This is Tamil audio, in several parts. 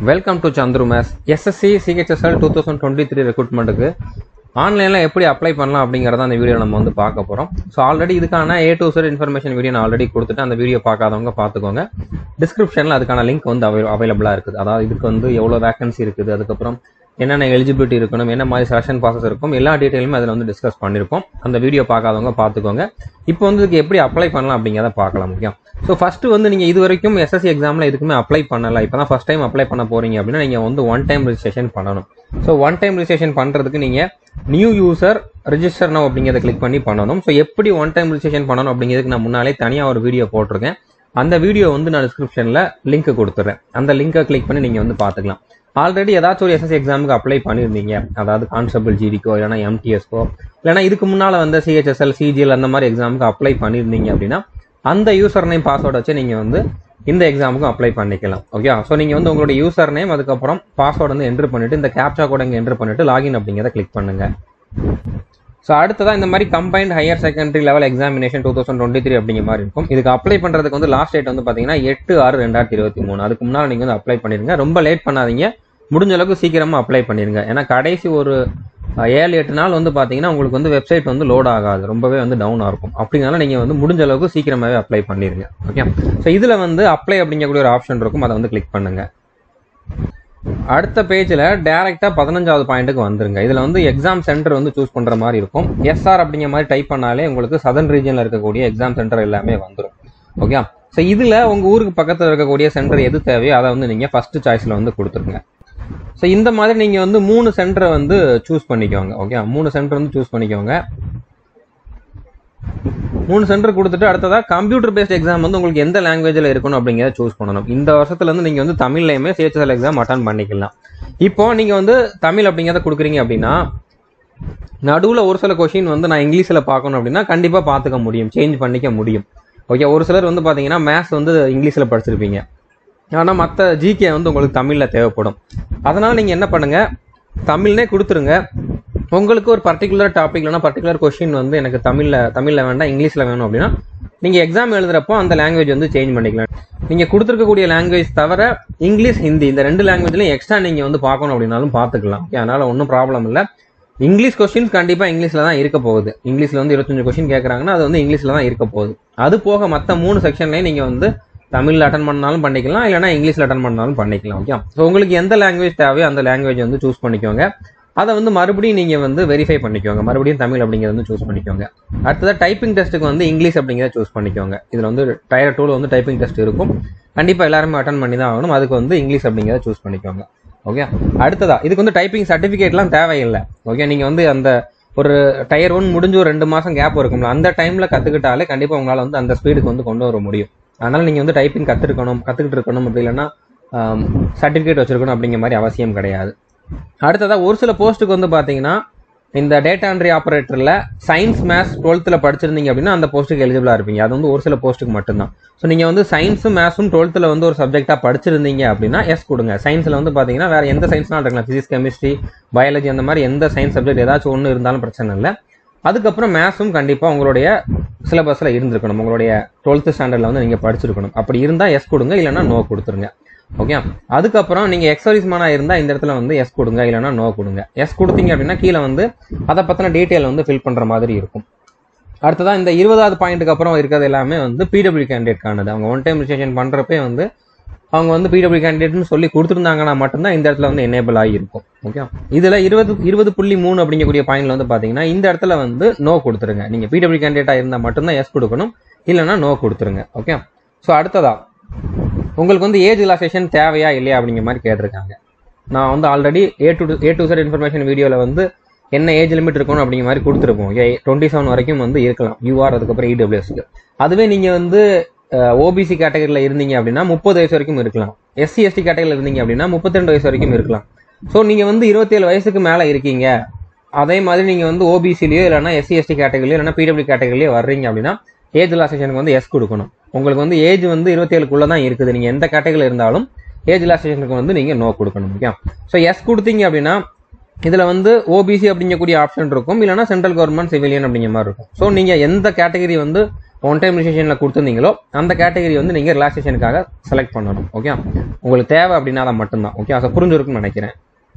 welcome to Chandru maths SSC CHSL two thousand twenty three ரெக்ரூட்மெண்ட்டுக்கு ஆன்லைனில் எப்படி அப்ளை பண்ணலாம் அப்படிங்கிறத அந்த வீடியோ நம்ம வந்து பார்க்க போகிறோம் ஸோ ஆல்ரெடி இதுக்கான A to Z information video நான் ஆல்ரெடி கொடுத்துட்டு அந்த வீடியோ பார்க்காதவங்க பார்த்துக்கோங்க டிஸ்கிரிப்ஷனில் அதுக்கான லிங்க் வந்து அவை அவைலபிளாக இருக்குது அதாவது இதுக்கு வந்து எவ்வளோ வேகன்சி இருக்குது அதுக்கப்புறம் என்னென்ன எலிஜிபிலிட்டி இருக்கணும் என்ன மாதிரி செலக்ஷன் ப்ராசஸ் இருக்கும் எல்லா டீட்டெயிலுமே அதில் வந்து டிஸ்கஸ் பண்ணியிருக்கோம் அந்த வீடியோ பார்க்காதவங்க பார்த்துக்கோங்க இப்போ வந்து இதுக்கு எப்படி அப்ளை பண்ணலாம் அப்படிங்கிறத பார்க்கலாம் முக்கியம் ஸோ ஃபர்ஸ்ட் வந்து நீங்கள் இது வரைக்கும் எஸ்எஸ்சி எக்ஸாமில் எதுக்குமே அப்ளை பண்ணல இப்போ தான் ஃபஸ்ட் டைம் அப்ளை பண்ண போறீங்க அப்படின்னா நீங்கள் வந்து ஒன் டைம் ரிஜிஸ்ட்ரேஷன் பண்ணணும் ஸோ ஒன் டைம் ரிஜிஸ்ட்ரேஷன் பண்ணுறதுக்கு நீங்கள் நியூ யூசர் ரிஜிஸ்டர் நோ அப்படிங்கிறத கிளிக் பண்ணி பண்ணணும் ஸோ எப்படி ஒன் டைம் ரிஜிஸ்ட்ரேஷன் பண்ணணும் அப்படிங்கிறதுக்கு நான் முன்னாலே தனியாக ஒரு வீடியோ போட்டிருக்கேன் அந்த வீடியோ வந்து நான் டிஸ்கிரிப்ஷனில் லிங்க் கொடுத்துறேன் அந்த லிங்கை கிளிக் பண்ணி நீங்கள் வந்து பார்த்துக்கலாம் ஆல்ரெடி ஏதாச்சும் ஒரு எஸ்எஸ்சி எக்ஸாமுக்கு அப்ளை பண்ணியிருந்தீங்க அதாவது கான்ஸ்டபிள் ஜிடிக்கோ இல்லைனா எம்டிஎஸ்க்கோ இல்லைனா இதுக்கு முன்னால் வந்து சிஹெச்எஸ்எல் சிஜிஎல் அந்த மாதிரி எக்ஸாமுக்கு அப்ளை பண்ணியிருந்தீங்க அப்படின்னா அந்த யூசர் நேம் பாஸ்வேர்டை வச்சு நீங்கள் வந்து இந்த எக்ஸாமுக்கும் அப்ளை பண்ணிக்கலாம் ஓகே ஸோ நீங்கள் வந்து உங்களுடைய யூசர் நேம் அதுக்கப்புறம் பாஸ்வேர்டு வந்து என்ட்ரு பண்ணிட்டு இந்த கேப்சா கூட இங்கே என்ட்ரு பண்ணிட்டு லாகின் அப்படிங்கிறத கிளிக் பண்ணுங்க ஸோ அடுத்ததான் இந்த மாதிரி combined higher secondary level examination two thousand twenty three அப்படிங்கிற மாதிரி இருக்கும் இதுக்கு அப்ளை பண்ணுறதுக்கு வந்து லாஸ்ட் டேட் வந்து பார்த்தீங்கன்னா எட்டு ஆறு ரெண்டாயிரத்தி இருபத்தி மூணு அதுக்கு முன்னால் நீங்கள் வந்து அப்ளை பண்ணிருங்க ரொம்ப லேட் பண்ணாதீங்க முடிஞ்ச அளவுக்கு சீக்கிரமாக அப்ளை பண்ணிருங்க ஏன்னா கடைசி ஒரு அஹ், ஏழு எட்டு நாள் வந்து பார்த்தீங்கன்னா உங்களுக்கு வந்து வெப்சைட் வந்து லோட் ஆகாது ரொம்பவே வந்து டவுனாக இருக்கும் அப்படினால நீங்கள் வந்து முடிஞ்ச அளவுக்கு சீக்கிரமாகவே அப்ளை பண்ணிருங்க ஓகே ஸோ இதில் வந்து அப்ளை அப்படிங்கக்கூடிய ஒரு ஆப்ஷன் இருக்கும் அதை வந்து கிளிக் பண்ணுங்க அடுத்த பேஜில் டேரெக்டாக பதினஞ்சாவது பாயிண்ட்டுக்கு வந்துருங்க இதில் வந்து எக்ஸாம் சென்டர் வந்து சூஸ் பண்ணுற மாதிரி இருக்கும் எஸ்ஆர் அப்படிங்கிற மாதிரி டைப் பண்ணாலே உங்களுக்கு சதன் ரீஜனில் இருக்கக்கூடிய எக்ஸாம் சென்டர் எல்லாமே வந்துடும் ஓகே ஸோ இதில் உங்கள் ஊருக்கு பக்கத்தில் இருக்கக்கூடிய சென்டர் எது தேவையோ அதை வந்து நீங்கள் ஃபர்ஸ்ட் சாய்ஸில் வந்து கொடுத்துருங்க ஸோ இந்த மாதிரி நீங்கள் வந்து மூணு சென்டரை வந்து சூஸ் பண்ணிக்கோங்க ஓகே மூணு சென்டர் வந்து சூஸ் பண்ணிக்கோங்க மூணு சென்டர் கொடுத்துட்டு அடுத்ததா கம்ப்யூட்டர் பேஸ்ட் எக்ஸாம் வந்து உங்களுக்கு எந்த லாங்குவேஜில் இருக்கணும் அப்படிங்கிறத சூஸ் பண்ணணும் இந்த வருஷத்துல இருந்து நீங்கள் வந்து தமிழ்லையுமே சிஹெச்எல் எக்ஸாம் அட்டன் பண்ணிக்கலாம் இப்போ நீங்கள் வந்து தமிழ் அப்படிங்கிறத கொடுக்குறீங்க அப்படின்னா நடுவில் ஒரு சில கொஷின் வந்து நான் இங்கிலீஷில் பார்க்கணும் அப்படின்னா கண்டிப்பாக பார்த்துக்க முடியும் சேஞ்ச் பண்ணிக்க முடியும் ஓகே ஒரு சிலர் வந்து பார்த்தீங்கன்னா மேத்ஸ் வந்து இங்கிலீஷில் படிச்சிருப்பீங்க ஆனால் மற்ற ஜிகே வந்து உங்களுக்கு தமிழில் தேவைப்படும் அதனால் நீங்கள் என்ன பண்ணுங்கள் தமிழ்னே கொடுத்துருங்க உங்களுக்கு ஒரு பர்டிகுலர் டாபிக் இல்லைனா பர்டிகுலர் கொஷின் வந்து எனக்கு தமிழில் தமிழில் வேண்டாம் இங்கிலீஷில் வேணும் அப்படின்னா நீங்கள் எக்ஸாம் எழுதுறப்போ அந்த லாங்குவேஜ் வந்து சேஞ்ச் பண்ணிக்கலாம் நீங்கள் கொடுத்துருக்கக்கூடிய லாங்குவேஜ் தவிர இங்கிலீஷ் ஹிந்தி இந்த ரெண்டு லாங்குவேஜ்லையும் எக்ஸ்ட்ரா நீங்கள் வந்து பார்க்கணும் அப்படின்னாலும் பார்த்துக்கலாம் ஓகே அதனால் ஒன்றும் ப்ராப்ளம் இல்லை இங்கிலீஷ் கொஸ்டின்ஸ் கண்டிப்பாக இங்கிலீஷில் தான் இருக்க போகுது இங்கிலீஷில் வந்து இருபத்தஞ்சு கொஸ்டின் கேட்குறாங்கன்னா அது வந்து இங்கிலீஷில் தான் இருக்க போகுது அது போக மற்ற மூணு செக்ஷன்லையும் நீங்கள் வந்து தமிழில் அட்டன் பண்ணாலும் பண்ணிக்கலாம் இல்லைனா இங்கிலீஷில் அட்டன் பண்ணாலும் பண்ணிக்கலாம் ஓகே ஸோ உங்களுக்கு எந்த லாங்குவேஜ் தேவையோ அந்த லாங்குவேஜ் வந்து சூஸ் பண்ணிக்கோங்க அதை வந்து மறுபடியும் நீங்கள் வந்து வெரிஃபை பண்ணிக்கோங்க மறுபடியும் தமிழ் அப்படிங்கிறத வந்து சூஸ் பண்ணிக்கோங்க அடுத்ததாக டைப்பிங் டெஸ்ட்டுக்கு வந்து இங்கிலீஷ் அப்படிங்கிறத சூஸ் பண்ணிக்கோங்க இதில் வந்து டயர் டூவில் வந்து டைப்பிங் டெஸ்ட் இருக்கும் கண்டிப்பாக எல்லாருமே அட்டன் பண்ணி தான் ஆகணும் அதுக்கு வந்து இங்கிலீஷ் அப்படிங்கிறத சூஸ் பண்ணிக்கோங்க ஓகே அடுத்ததா இதுக்கு வந்து டைப்பிங் சர்டிஃபிகேட்லாம் தேவையில்லை ஓகே நீங்கள் வந்து அந்த ஒரு டயர் ஒன் முடிஞ்சு ஒரு ரெண்டு மாதம் கேப் இருக்கும்ல அந்த டைமில் கற்றுக்கிட்டாலே கண்டிப்பாக உங்களால் வந்து அந்த ஸ்பீடுக்கு வந்து கொண்டு வர முடியும் அதனால் நீங்கள் வந்து டைப்பிங் கற்றுருக்கணும் கற்றுக்கிட்டு இருக்கணும் அப்படி இல்லைன்னா சர்டிஃபிகேட் வச்சிருக்கணும் அப்படிங்கிற மாதிரி அவசியம் கிடையாது அடுத்ததா ஒரு சில போஸ்ட்டுக்கு வந்து பார்த்தீங்கன்னா இந்த டேட்டா என்ட்ரி ஆப்ரேட்டரில் சயின்ஸ் மேத்ஸ் டுவெல்த்தில் படிச்சிருந்தீங்க அப்படின்னா அந்த போஸ்ட்டுக்கு எலிஜிபிளாக இருப்பீங்க அது வந்து ஒரு சில போஸ்ட்டுக்கு மட்டும்தான் ஸோ நீங்கள் வந்து சயின்ஸும் மேத்ஸும் டுவெல்த்தில் வந்து ஒரு சப்ஜெக்டாக படிச்சிருந்தீங்க அப்படின்னா எஸ் கொடுங்க சயின்ஸில் வந்து பார்த்தீங்கன்னா வேறு எந்த சயின்ஸ்னாலும் இருக்கலாம் ஃபிசிக்ஸ் கெமிஸ்ட்ரி பயாலஜி அந்த மாதிரி எந்த சயின்ஸ் சப்ஜெக்ட் ஏதாச்சும் ஒன்று இருந்தாலும் பிரச்சனை இல்லை அதுக்கப்புறம் மேத்ஸும் கண்டிப்பாக உங்களுடைய சிலபஸில் இருந்திருக்கணும் உங்களுடைய டுவெல்த்து ஸ்டாண்டர்டில் வந்து நீங்கள் படிச்சிருக்கணும் அப்படி இருந்தால் எஸ் கொடுங்க இல்லைன்னா நோ கொடுத்துருங்க ஓகே அதுக்கப்புறம் நீங்கள் எக்ஸர்வீஸ்மேனா இருந்தால் இந்த இடத்துல வந்து எஸ் கொடுங்க இல்லைன்னா நோ கொடுங்க எஸ் கொடுத்தீங்க அப்படின்னா கீழே வந்து அதை பற்றின டீட்டெயில் வந்து ஃபில் பண்ணுற மாதிரி இருக்கும் அடுத்ததான் இந்த இருபதாவது பாயிண்ட்டுக்கு அப்புறம் இருக்கிறது எல்லாமே வந்து பிடபிள்யூ கேண்டிடேட்கானது அவங்க ஒன் டைம் ரிஜிஸ்ட்ரேஷன் பண்ணுறப்பே வந்து அவங்க வந்து பிடபிள்யூ கேண்டிடேட்னு சொல்லி கொடுத்துருந்தாங்கன்னா மட்டும்தான் இந்த இடத்துல வந்து எனேபிள் ஆகியிருக்கும் ஓகே இதில் இருபது இருபது புள்ளி மூணு அப்படிங்கக்கூடிய பாயிண்ட்ல வந்து பார்த்தீங்கன்னா இந்த இடத்துல வந்து நோ கொடுத்துருங்க நீங்கள் பிடபிள்யூ கேண்டிடேட்டாக இருந்தால் மட்டும்தான் எஸ் கொடுக்கணும் இல்லைன்னா நோ கொடுத்துருங்க ஓகே ஸோ அடுத்ததா உங்களுக்கு வந்து ஏஜ் ரிலாக்ஸேஷன் தேவையா இல்லையா அப்படிங்கிற மாதிரி கேட்டிருக்காங்க நான் வந்து already A to A to Z information வீடியோவில் வந்து என்ன ஏஜ் லிமிட் இருக்கணும் அப்படிங்கிற மாதிரி கொடுத்துருப்போம் ஏ டுவெண்ட்டி செவன் வரைக்கும் வந்து இருக்கலாம் யூஆர் அதுக்கப்புறம் இடபிள்யூஎஸ்க்கு அதுவே நீங்கள் வந்து ஓபிசி கேட்டகரியில் இருந்தீங்க அப்படின்னா முப்பது வயசு வரைக்கும் இருக்கலாம் எஸ்சி எஸ்டி கேட்டகரியில் இருந்தீங்க அப்படின்னா முப்பத்தி ரெண்டு வயசு வரைக்கும் இருக்கலாம் ஸோ நீங்கள் வந்து இருபத்தேழு வயசுக்கு மேலே இருக்கீங்க அதே மாதிரி நீங்கள் வந்து ஓபிசிலையோ இல்லைனா எஸ்சி எஸ்டி கேட்டகரிலையோ இல்லைனா பிடபிள்யூ கேட்டகரிலையோ வர்றீங்க அப்படின்னா ஏஜ் ரிலாக்ஸேஷனுக்கு வந்து எஸ் கொடுக்கணும் உங்களுக்கு வந்து ஏஜ் வந்து இருபத்தேழுக்குள்ள தான் இருக்குது நீங்கள் எந்த கேட்டகரியில் இருந்தாலும் ஏஜ் ரிலாக்ஸேஷனுக்கு வந்து நீங்கள் நோ கொடுக்கணும் ஓகே ஸோ எஸ் கொடுத்தீங்க அப்படின்னா இதில் வந்து ஓபிசி அப்படிங்கக்கூடிய ஆப்ஷன் இருக்கும் இல்லைனா சென்ட்ரல் கவர்மெண்ட் சிவிலியன் அப்படிங்கிற மாதிரி இருக்கும் ஸோ நீங்கள் எந்த கேட்டகரி வந்து ஒன் டைம் ரிஜிஸ்ட்ரேஷனில் கொடுத்துருந்தீங்களோ அந்த கேட்டகரி வந்து நீங்கள் ரிலாக்ஸேஷனுக்காக செலக்ட் பண்ணணும் ஓகே உங்களுக்கு தேவை அப்படின்னா அதை மட்டும்தான் ஓகே அதை புரிஞ்சிருக்குன்னு நினைக்கிறேன்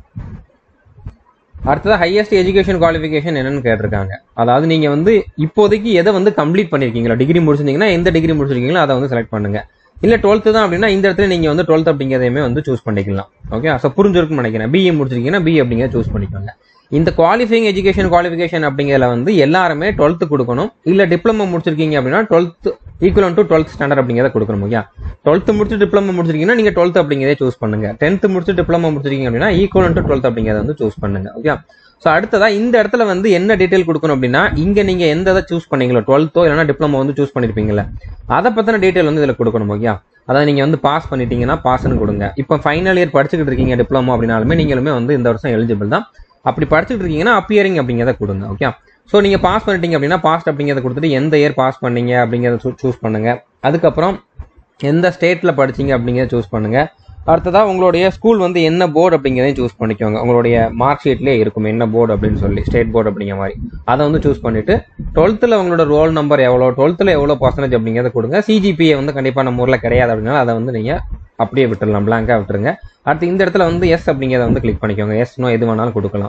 அடுத்தது ஹையஸ்ட் எஜுகேஷன் குவாலிஃபிகேஷன் என்னன்னு கேட்டிருக்காங்க அதாவது நீங்கள் வந்து இப்போதைக்கு எதை வந்து கம்ப்ளீட் பண்ணியிருக்கீங்களா டிகிரி முடிச்சிருந்தீங்கன்னா எந்த டிகிரி முடிச்சிருக்கீங்களோ அதை வந்து செலக்ட் பண்ணுங்க இல்லை டுவெல்த்து தான் அப்படின்னா இந்த இடத்துல நீங்கள் வந்து டுவெல்த் அப்படிங்கிறதையுமே வந்து சூஸ் பண்ணிக்கலாம் ஓகே ஸோ புரிஞ்சிருக்குன்னு நினைக்கிறேன் பிஏ முடிச்சிருக்கீங்கன்னா பி அப்படிங்கிறத சூஸ் பண்ணிக்கோங்க இந்த குவாலிஃபைங் எஜுகேஷன் குவாலிஃபிகேஷன் அப்படிங்கிறதுல வந்து எல்லாருமே டுவெல்த்து கொடுக்கணும் இல்லை டிப்ளமோ முடிச்சிருக்கீங்க அப்படின்னா twelfth equal to twelfth standard அப்படிங்கிறத கொடுக்கணும் ஓகே டுவெல்த் முடிச்சு டிப்ளமோ முடிச்சிருக்கீங்கன்னா நீங்கள் டுவெல்த் அப்படிங்கிறதே சூஸ் பண்ணுங்க டென்த் முடிச்சு டிப்ளமோ முடிச்சிருக்கீங்க அப்படின்னா ஈக்குவல் டு டுவெல்த் அப்படிங்கிறத வந்து சூஸ் பண்ணுங்க ஓகே ஸோ அடுத்ததா இந்த இடத்துல வந்து என்ன டீடைல் கொடுக்கணும் அப்படின்னா இங்க நீங்க எந்த இதை சூஸ் பண்ணீங்களோ டுவெல்த்தோ இல்லைனா டிப்ளமோ வந்து சூஸ் பண்ணிருப்பீங்கல்ல அதை பத்தின டீடைல் வந்து இதுல கொடுக்கணும் ஓகே அதாவது நீங்க வந்து பாஸ் பண்ணிட்டீங்கன்னா பாஸ்னு கொடுங்க இப்போ ஃபைனல் இயர் படிச்சுக்கிட்டு இருக்கீங்க டிப்ளமோ அப்படின்னாலுமே நீங்களுமே வந்து இந்த வருஷம் எலிஜிபிள் தான் அப்படி படிச்சுட்டு இருக்கீங்கன்னா அப்பியரிங் அப்படிங்கிறத கொடுங்க ஓகே ஸோ நீங்க பாஸ் பண்ணிட்டீங்க அப்படின்னா பாஸ் அப்படிங்கிறத கொடுத்துட்டு எந்த இயர் பாஸ் பண்ணீங்க அப்படிங்கிறத சூஸ் பண்ணுங்க அதுக்கப்புறம் எந்த ஸ்டேட்ல படிச்சீங்க அப்படிங்கிறத சூஸ் பண்ணுங்க அடுத்ததா உங்களுடைய ஸ்கூல் வந்து என்ன போர்டு அப்படிங்கிறதையும் சூஸ் பண்ணிக்கோங்க உங்களுடைய மார்க் ஷீட்லேயே இருக்கும் என்ன போர்டு அப்படின்னு சொல்லி ஸ்டேட் போர்டு அப்படிங்கிற மாதிரி அதை வந்து சூஸ் பண்ணிட்டு டுவெல்த்தில் உங்களோட ரோல் நம்பர் எவ்வளோ டுவெல்த்தில் எவ்வளோ பர்சன்டேஜ் அப்படிங்கிறத கொடுங்க சிஜிபிஏ வந்து கண்டிப்பாக நம்ம ஊரில் கிடையாது அப்படின்னா அதை வந்து நீங்கள் அப்படியே விட்டுடலாம் பிளாங்காக விட்டுருங்க அடுத்து இந்த இடத்துல வந்து எஸ் அப்படிங்கிறத வந்து கிளிக் பண்ணிக்கோங்க எஸ் நோ எது வேணாலும் கொடுக்கலாம்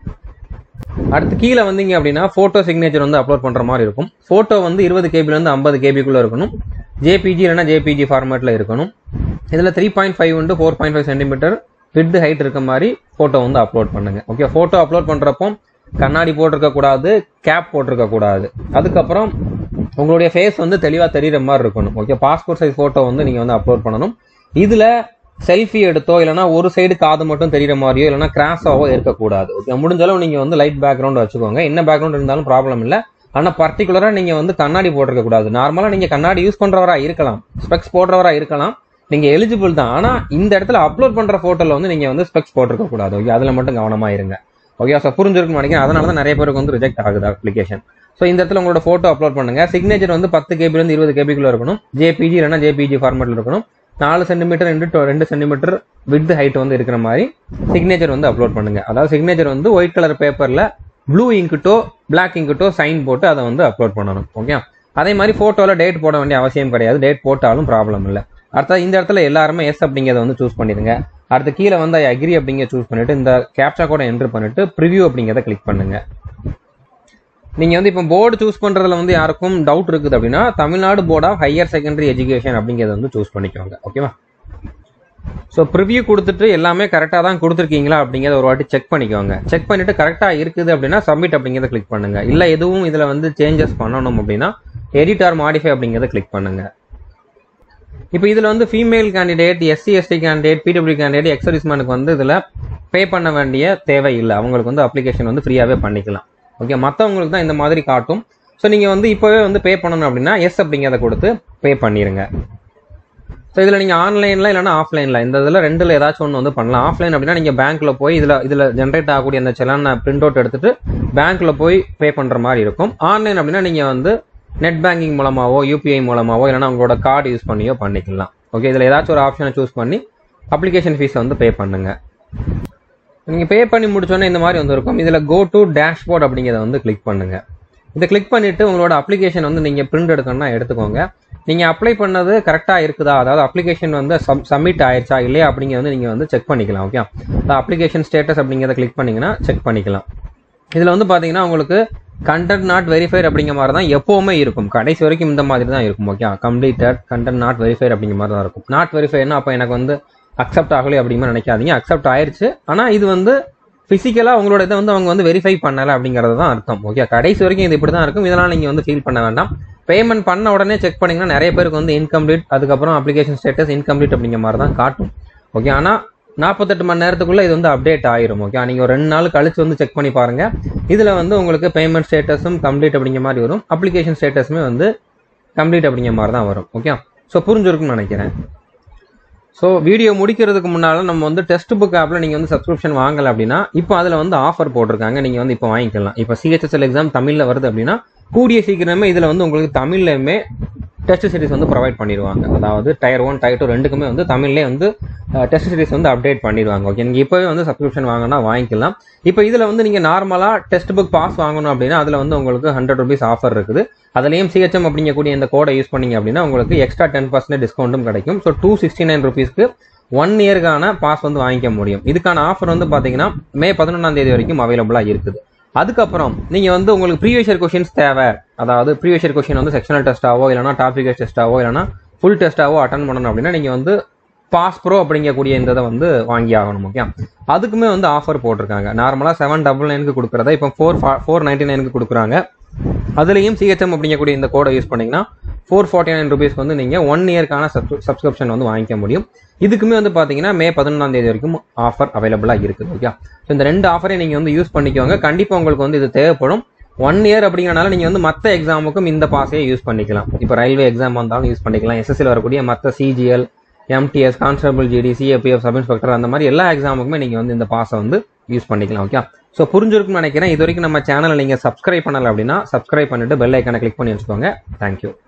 அடுத்து கீழே வந்தீங்க அப்படின்னா ஃபோட்டோ சிக்னேச்சர் வந்து அப்லோட் பண்ணுற மாதிரி இருக்கும் ஃபோட்டோ வந்து இருபது கேபிலேருந்து ஐம்பது கேபிக்குள்ளே இருக்கணும் ஜேபிஜி இல்லைனா ஜேபிஜி ஃபார்மேட்டில் இருக்கணும் இதில் த்ரீ பாயிண்ட் ஃபைவ் வந்து four point five centimetre width height இருக்க மாதிரி ஃபோட்டோ வந்து அப்லோட் பண்ணுங்க ஓகே ஃபோட்டோ அப்லோட் பண்ணுறப்போ கண்ணாடி போட்டிருக்க கூடாது கேப் போட்டிருக்க கூடாது அதுக்கப்புறம் உங்களுடைய ஃபேஸ் வந்து தெளிவாக தெரியுற மாதிரி இருக்கணும் ஓகே பாஸ்போர்ட் சைஸ் ஃபோட்டோ வந்து நீங்கள் வந்து அப்லோட் பண்ணணும் இதில் செல்ஃபி எடுத்தோ இல்லைனா ஒரு சைடு காது மட்டும் தெரியுற மாதிரியோ இல்லைனா கிராஸாவோ இருக்கக்கூடாது ஓகே முடிஞ்சாலும் நீங்கள் வந்து லைட் பேக்ரவுண்ட் வச்சுக்கோங்க என்ன பேக்ரவுண்ட் இருந்தாலும் ப்ராப்ளம் இல்லை ஆனால் பர்டிகுலராக நீங்கள் வந்து கண்ணாடி போட்டிருக்க கூடாது நார்மலாக நீங்கள் கண்ணாடி யூஸ் பண்ணுறவரா இருக்கலாம் ஸ்பெக்ஸ் போடுறவரா இருக்கலாம் நீங்கள் எலிஜிபிள் தான் ஆனால் இந்த இடத்துல அப்லோட் பண்ணுற ஃபோட்டோவில் வந்து நீங்கள் வந்து ஸ்பெக்ஸ் போட்டிருக்க கூடாது ஓகே அதில் மட்டும் கவனமாக இருங்க ஓகே ஸோ புரிஞ்சிருக்குன்னு நினைக்கிறேன் அதனால தான் நிறைய பேருக்கு வந்து ரிஜெக்ட் ஆகுது அப்ளிகேஷன் ஸோ இந்த இடத்துல உங்களோட ஃபோட்டோ அப்லோட் பண்ணுங்க சிக்னேச்சர் வந்து பத்து கேபிலேருந்து இருபது கேபிக்குள்ள இருக்கணும் ஜேபிஜி இல்லைனா ஜேபிஜி ஃபார்மேட்டில் இருக்கணும் நாலு சென்டிமீட்டர் ரெண்டு ரெண்டு சென்டிமீட்டர் வித் ஹைட் வந்து இருக்கிற மாதிரி சிக்னேச்சர் வந்து அப்லோட் பண்ணுங்க அதாவது சிக்னேச்சர் வந்து ஒயிட் கலர் பேப்பரில் ப்ளூ இங்கிட்டோ பிளாக் இங்கிட்டோ சைன் போட்டு அதை வந்து அப்லோட் பண்ணணும் ஓகே அதே மாதிரி ஃபோட்டோவில் டேட் போட வேண்டிய அவசியம் கிடையாது டேட் போட்டாலும் ப்ராப்ளம் இல்லை அடுத்தது இந்த இடத்துல எல்லாருமே எஸ் அப்படிங்கிறத வந்து சூஸ் பண்ணிடுங்க அடுத்து கீழே வந்து அக்ரி அப்படிங்கிற சூஸ் பண்ணிட்டு இந்த கேப்சா கூட என்ட்ரு பண்ணிட்டு ப்ரிவியூ அப்படிங்கிறத கிளிக் பண்ணுங்க நீங்க வந்து இப்போ போர்டு சூஸ் பண்றதுல வந்து யாருக்கும் டவுட் இருக்குது அப்படின்னா Tamil Nadu board of higher secondary education அப்படிங்கிறத வந்து சூஸ் பண்ணிக்கோங்க ஓகேவா ஸோ ப்ரிவியூ கொடுத்துட்டு எல்லாமே கரெக்டாக தான் கொடுத்துருக்கீங்களா அப்படிங்கிறத ஒரு வாட்டி செக் பண்ணிக்கோங்க செக் பண்ணிட்டு கரெக்டாக இருக்குது அப்படின்னா சப்மிட் அப்படிங்கிறத கிளிக் பண்ணுங்க இல்லை எதுவும் இதில் வந்து சேஞ்சஸ் பண்ணணும் அப்படின்னா எடிட் ஆர் மாடிஃபை அப்படிங்கிறத கிளிக் பண்ணுங்க இப்போ இதில் வந்து female candidate SC ST candidate PWD candidate எக்ஸர்விஸ்மேனுக்கு வந்து இதில் பே பண்ண வேண்டிய தேவை இல்லை அவங்களுக்கு வந்து அப்ளிகேஷன் வந்து ஃப்ரீயாகவே பண்ணிக்கலாம் ஓகே மற்றவங்களுக்கு தான் இந்த மாதிரி காட்டும் ஸோ நீங்கள் வந்து இப்போவே வந்து பே பண்ணணும் அப்படின்னா எஸ் அப்படிங்கிறத கொடுத்து பே பண்ணிடுங்க ஸோ இதில் நீங்கள் ஆன்லைனில் இல்லைனா ஆஃப்லைனில் இந்த இதில் ரெண்டில் ஏதாச்சும் ஒன்று வந்து பண்ணலாம் ஆஃப்லைன் அப்படின்னா நீங்கள் பேங்க்கில் போய் இதில் இதில் ஜென்ரேட் ஆகக்கூடிய அந்த செலான பிரிண்ட் அவுட் எடுத்துட்டு பேங்க்கில் போய் பே பண்ணுற மாதிரி இருக்கும் ஆன்லைன் அப்படின்னா நீங்கள் வந்து நெட் பேங்கிங் மூலமாவோ யூபிஐ மூலமாவோ இல்லைனா உங்களோட கார்டு யூஸ் பண்ணியோ பண்ணிக்கலாம் ஓகே இதில் ஏதாச்சும் ஒரு ஆப்ஷனை சூஸ் பண்ணி அப்ளிகேஷன் ஃபீஸை வந்து பே பண்ணுங்க நீங்கள் பே பண்ணி முடிச்சோன்னே இந்த மாதிரி வந்து இருக்கும் இதில் கோ டு டேஷ்போர்ட் அப்படிங்கிறத வந்து கிளிக் பண்ணுங்க இதை கிளிக் பண்ணிட்டு உங்களோட அப்ளிகேஷன் வந்து நீங்கள் பிரிண்ட் எடுக்கணும்னா எடுத்துக்கோங்க நீங்கள் அப்ளை பண்ணது கரெக்டாக இருக்குதா அதாவது அப்ளிகேஷன் வந்து சப் சப்மிட் ஆயிடுச்சா இல்லையா அப்படிங்கிறத வந்து நீங்கள் வந்து செக் பண்ணிக்கலாம் ஓகே அப்ளிகேஷன் ஸ்டேட்டஸ் அப்படிங்கிறத கிளிக் பண்ணிங்கன்னா செக் பண்ணிக்கலாம் இதில் வந்து பார்த்தீங்கன்னா உங்களுக்கு கண்டென்ட் நாட் வெரிஃபைட் அப்படிங்கிற மாதிரி தான் எப்போவுமே இருக்கும் கடைசி வரைக்கும் இந்த மாதிரி தான் இருக்கும் okay completed content not verified அப்படிங்கிற மாதிரி தான் இருக்கும் நாட் வெரிஃபைட்னா அப்போ எனக்கு வந்து அக்செப்ட் ஆகலை அப்படிங்கிற நினைக்காதீங்க அக்செப்ட் ஆயிருச்சு ஆனால் இது வந்து ஃபிசிக்கலாக உங்களோட இதை வந்து அவங்க வந்து வெரிஃபை பண்ணலை அப்படிங்கிறது தான் அர்த்தம் ஓகே கடைசி வரைக்கும் இது இப்படி தான் இருக்கும் இதெல்லாம் நீங்கள் வந்து ஃபீல் பண்ண வேண்டாம் பேமெண்ட் பண்ண உடனே செக் பண்ணீங்கன்னா நிறைய பேருக்கு வந்து இன்கம்ப்ளீட் அதுக்கப்புறம் அப்ளிகேஷன் ஸ்டேட்டஸ் இன்கம்ப்ளீட் அப்படிங்கிற மாதிரி தான் காட்டும் ஓகே ஆனால் நாற்பத்தெட்டு மணி நேரத்துக்குள்ள இது வந்து அப்டேட் ஆயிரும் ஓகே நீங்கள் ஒரு ரெண்டு நாள் கழிச்சு வந்து செக் பண்ணி பாருங்க இதில் வந்து உங்களுக்கு பேமெண்ட் ஸ்டேட்டஸும் கம்ப்ளீட் அப்படிங்கிற மாதிரி வரும் அப்ளிகேஷன் ஸ்டேட்டஸுமே வந்து கம்ப்ளீட் அப்படிங்கிற மாதிரி தான் வரும் ஓகே ஸோ புரிஞ்சிருக்கும்னு நினைக்கிறேன் ஸோ வீடியோ முடிக்கிறதுக்கு முன்னால் நம்ம வந்து டெஸ்ட் புக் ஆப்பில் நீங்கள் வந்து சப்ஸ்கிரிப்ஷன் வாங்கலை அப்படின்னா இப்போ அதில் வந்து ஆஃபர் போட்டிருக்காங்க நீங்கள் வந்து இப்போ வாங்கிக்கலாம் இப்போ சிஹெச்எஸ்எல் எக்ஸாம் தமிழில் வருது அப்படின்னா கூடிய சீக்கிரமே இதில் வந்து உங்களுக்கு தமிழ்லையுமே டெஸ்ட் சீரிஸ் வந்து ப்ரொவைட் பண்ணிடுவாங்க அதாவது டயர் ஒன் டயர் டூ ரெண்டுக்குமே வந்து தமிழ்லேயே வந்து டெஸ்ட் சீரிஸ் வந்து அப்டேட் பண்ணிடுவாங்க ஓகே நீங்கள் இப்போவே வந்து சப்ஸ்கிரிப்ஷன் வாங்கினா வாங்கிக்கலாம் இப்போ இதில் வந்து நீங்கள் நார்மலாக டெஸ்ட் புக் பாஸ் வாங்கணும் அப்படின்னா அதில் வந்து உங்களுக்கு ஹண்ட்ரட் ருபீஸ் ஆஃபர் இருக்குது அதுலேயும் சிஹெச்எம் அப்படிங்கக்கூடிய இந்த கோடை யூஸ் பண்ணீங்க அப்படின்னா உங்களுக்கு எக்ஸ்ட்ரா டென் பர்சன்ட் டிஸ்கவுண்ட்டும் கிடைக்கும் ஸோ டூ சிக்ஸ்டி நைன் ருபீஸ்க்கு ஒன் இயர்க்கான பாஸ் வந்து வாங்கிக்க முடியும் இதுக்கான ஆஃபர் வந்து பார்த்தீங்கன்னா மே பதினொன்றாம் தேதி வரைக்கும் அவைலபிளாக இருக்குது அதுக்கப்புறம் நீங்கள் வந்து உங்களுக்கு ப்ரீவியஸ் இயர் கொஷின்ஸ் தேவை அதாவது ப்ரீவியஸ் இயர் கொஷின் வந்து செக்ஷனல் டெஸ்ட்டாவோ இல்லைனா டாபிக் டெஸ்ட்டாவோ இல்லைனா ஃபுல் டெஸ்ட்டாவோ அட்டன் பண்ணணும் அப்படின்னா நீங்கள் வந்து பாஸ் ப்ரோ அப்படிங்கக்கூடிய இந்த இதை வந்து வாங்கி ஆகணும் ஓகே அதுக்குமே வந்து ஆஃபர் போட்டிருக்காங்க நார்மலாக செவன் டபுள் நைனுக்கு கொடுக்குறத இப்போ ஃபோர் ஃபோர் நைன்டி நைனுக்கு கொடுக்குறாங்க அதுலேயும் சிஹெச்எம் அப்படிங்கக்கூடிய இந்த கோடை யூஸ் பண்ணிங்கன்னா ஃபோர் ஃபார்ட்டி நைன் ருபீஸ்க்கு வந்து நீங்கள் ஒன் இயர்க்கான சப்ஸ்கிரிப்ஷன் வந்து வாங்கிக்க முடியும் இதுக்குமே வந்து பார்த்தீங்கன்னா மே பதினொன்றாம் தேதி வரைக்கும் ஆஃபர் அவைலபிளாக இருக்குது ஓகே ஸோ இந்த ரெண்டு ஆஃபரையும் நீங்கள் வந்து யூஸ் பண்ணிக்கோங்க கண்டிப்பாக உங்களுக்கு வந்து இது தேவைப்படும் ஒன் இயர் அப்படிங்கிறனால நீங்கள் வந்து மற்ற எக்ஸாமுக்கும் இந்த பாஸையே யூஸ் பண்ணிக்கலாம் இப்போ ரயில்வே எக்ஸாம் வந்தாலும் யூஸ் பண்ணிக்கலாம் எஸ்எஸ்சியில் வரக்கூடிய மற்ற CGL MTS constable GD CAPF sub inspector அந்த மாதிரி எல்லா எக்ஸாமுக்குமே நீங்கள் வந்து இந்த பாஸை வந்து யூஸ் பண்ணிக்கலாம் ஓகே ஸோ புரிஞ்சிருக்கும்னு நினைக்கிறேன் இது வரைக்கும் நம்ம சேனலை நீங்கள் சப்ஸ்கிரைப் பண்ணலை அப்படின்னா சப்ஸ்கிரைப் பண்ணிட்டு பெல் ஐக்கனை கிளிக் பண்ணி வச்சுக்கோங்க தேங்க்யூ